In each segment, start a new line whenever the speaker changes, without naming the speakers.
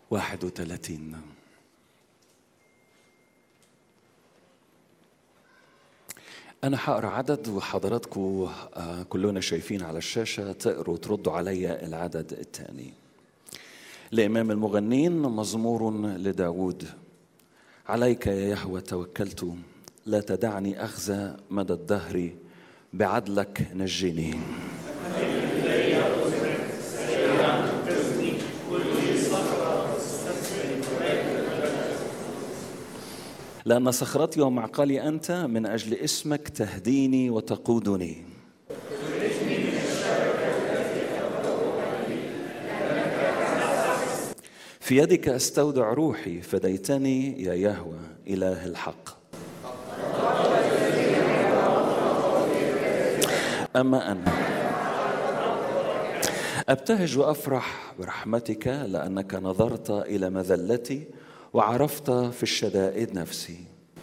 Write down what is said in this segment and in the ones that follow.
31 أنا هقرا عدد وحضراتكم آه، كلنا شايفين على الشاشة تقروا وتردوا عليا العدد الثاني لإمام المغنين مزمور لداود عليك يا يهوى توكلت لا تدعني أخزى مدى الدهر بعدلك نجني لأن صخرتي ومعقلي أنت من أجل اسمك تهديني وتقودني في يدك استودع روحي فديتني يا يهوى اله الحق اما انا ابتهج وافرح برحمتك لانك نظرت الى مذلتي وعرفت في الشدائد نفسي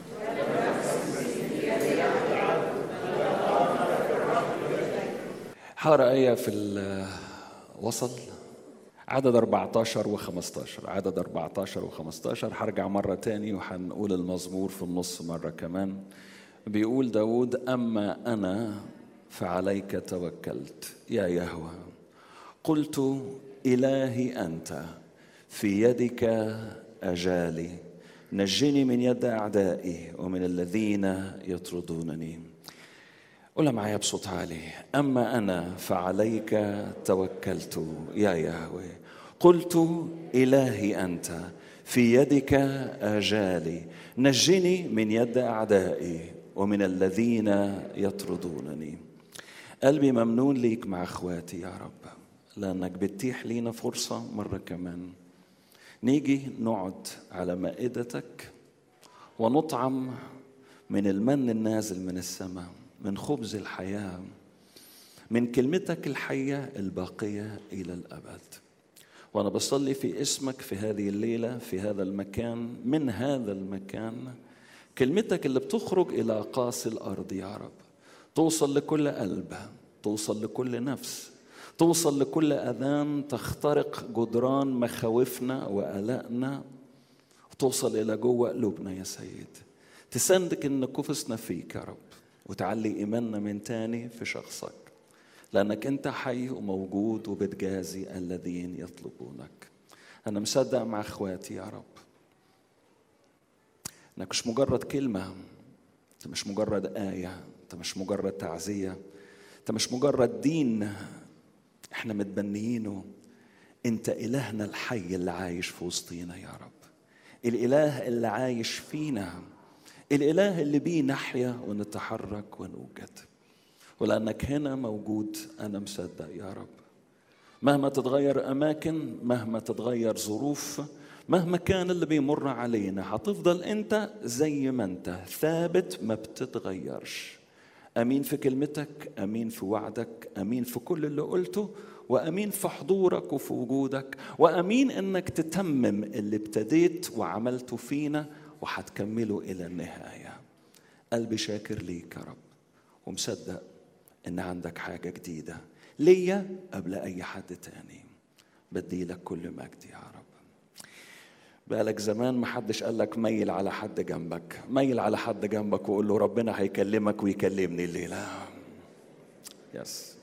حارة آية في الوسط عدد 14 و15 عدد 14 و15 هرجع مرة تاني وهنقول المزمور في النص مرة كمان بيقول داود أما أنا فعليك توكلت يا يهوه قلت إلهي أنت في يدك أجالي نجني من يد أعدائي ومن الذين يطردونني قولها معايا بصوت عالي أما أنا فعليك توكلت يا يهوه قلت إلهي أنت في يدك آجالي نجني من يد أعدائي ومن الذين يطردونني قلبي ممنون ليك مع اخواتي يا رب لانك بتتيح لينا فرصه مره كمان نيجي نقعد على مائدتك ونطعم من المن النازل من السماء من خبز الحياه من كلمتك الحيه الباقيه الى الابد وانا بصلي في اسمك في هذه الليله في هذا المكان من هذا المكان كلمتك اللي بتخرج الى قاصي الارض يا رب توصل لكل قلب توصل لكل نفس توصل لكل اذان تخترق جدران مخاوفنا وقلقنا وتوصل الى جوه قلوبنا يا سيد تصدق ان كفصنا فيك يا رب وتعلي ايماننا من تاني في شخصك لانك انت حي وموجود وبتجازي الذين يطلبونك انا مصدق مع اخواتي يا رب انك مش مجرد كلمه انت مش مجرد ايه انت مش مجرد تعزيه انت مش مجرد دين احنا متبنيينه انت الهنا الحي اللي عايش في وسطينا يا رب الاله اللي عايش فينا الاله اللي بيه نحيا ونتحرك ونوجد ولانك هنا موجود انا مصدق يا رب مهما تتغير اماكن مهما تتغير ظروف مهما كان اللي بيمر علينا هتفضل انت زي ما انت ثابت ما بتتغيرش امين في كلمتك امين في وعدك امين في كل اللي قلته وامين في حضورك وفي وجودك وامين انك تتمم اللي ابتديت وعملته فينا وهتكمله الى النهايه قلبي شاكر ليك يا رب ومصدق ان عندك حاجه جديده ليا قبل اي حد تاني بدي لك كل مجد يا رب بقالك زمان ما حدش قال لك ميل على حد جنبك ميل على حد جنبك وقول له ربنا هيكلمك ويكلمني الليله يس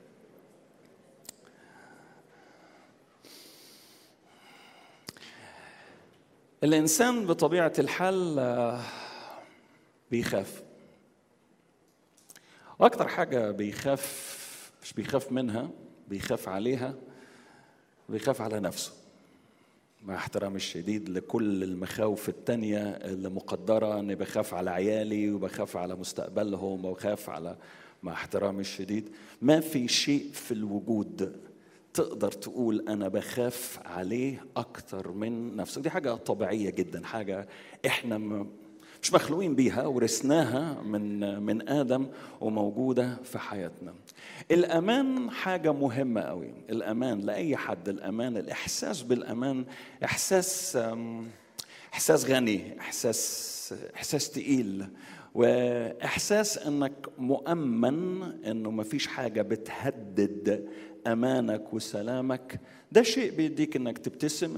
الانسان بطبيعه الحال آه، بيخاف واكتر حاجه بيخاف مش بيخاف منها بيخاف عليها بيخاف على نفسه مع احترامي الشديد لكل المخاوف التانية اللي مقدرة اني بخاف على عيالي وبخاف على مستقبلهم وبخاف على مع احترامي الشديد ما في شيء في الوجود تقدر تقول انا بخاف عليه اكتر من نفسك دي حاجة طبيعية جدا حاجة احنا م- مش مخلوقين بيها ورثناها من من ادم وموجوده في حياتنا الامان حاجه مهمه قوي الامان لاي حد الامان الاحساس بالامان احساس أم، احساس غني احساس احساس تقيل واحساس انك مؤمن انه ما فيش حاجه بتهدد امانك وسلامك ده شيء بيديك انك تبتسم